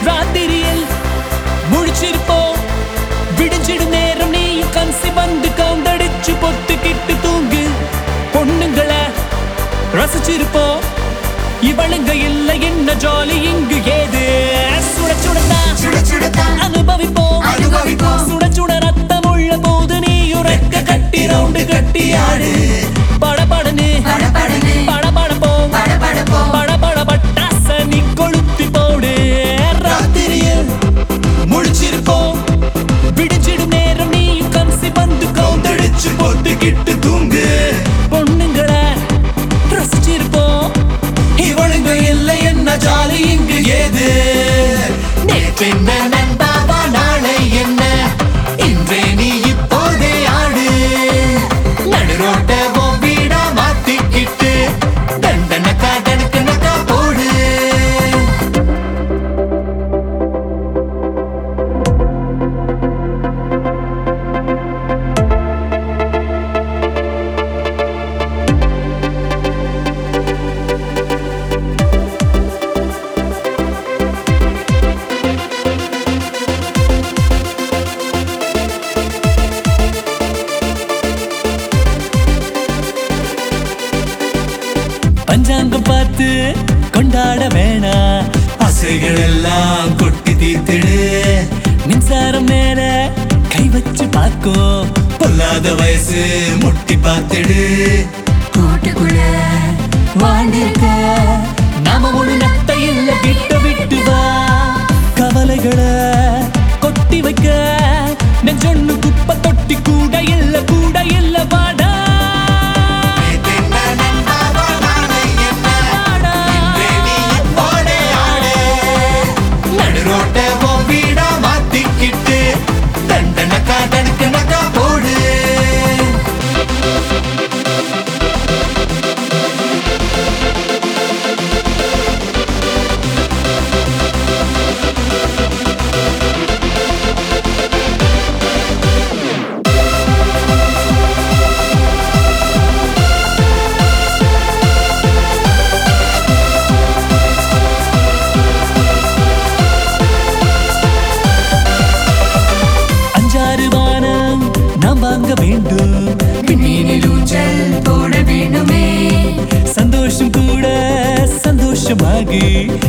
ராத்திரியில் முழிச்சிருப்போம் விடிஞ்சிடும் நேரம் நீயும் கன்சி வந்து கவுந்தடிச்சு பொத்துக்கிட்டு தூங்கு பொண்ணுங்களை ரசிச்சிருப்போம் இவளுங்க இல்ல என்ன ஜாலி இங்கு ஏது சுட சுடத்தான் சுட சுடத்தான் அனுபவிப்போம் அனுபவிப்போம். சுட சுட ரத்தம் உள்ள போது நீ உரைக்க கட்டி ரவுண்டு கட்டி ஆடு படபடனு படபடன்னு படபடப்போம் படபடப்போம் படபட பட்டாச நீ கொளுத்தி போடு ராத்திரியில் முழிச்சிருப்போம் விடிஞ்சிடும் நேரம் நீயும் கன்சி வந்து கவுந்தடிச்சு போட்டுக்கிட்டு தூங்கு பொண்ணுங்களை ரசிச்சிருப்போம் இவளுங்க இல்லை என்ன ஜாலி இங்கு ஏது நேற்றென்ன நண்பாவா நாளை என்ன இன்றே நீ இப்போதே ஆடு நடுரோட்ட உன் வீடா மாத்திக்கிட்டு தண்டனக்கா தனக்கு போடு பஞ்சாங்கம் பார்த்து கொண்டாட வேணாம் ஆசைகள் எல்லாம் கொட்டி தீர்த்திடு மின்சாரம் மேல கை வச்சு பார்க்கும் பொல்லாத வயசு முட்டி பார்த்திடு கூட்டுக்குள்ள வாழ்ந்திருக்க நாம ஒரு நத்தை இல்ல விட்டு விட்டு வா கவலைகளை கொட்டி வைக்க நெஞ்சொன்னு குப்பை தொட்டி கூட இல்ல கூட இல்ல வாடா வாடா. நடுரோட்ட உன் வீடா மாத்திக்கிட்டு தண்டனக்கா தடுக்கனக்கா போடு அஞ்சாறு வானம் நாம் வாங்க வேண்டும் விண்மீனில் ஊஞ்சல் போட வேண்டுமே சந்தோஷம் கூட சந்தோஷமாகி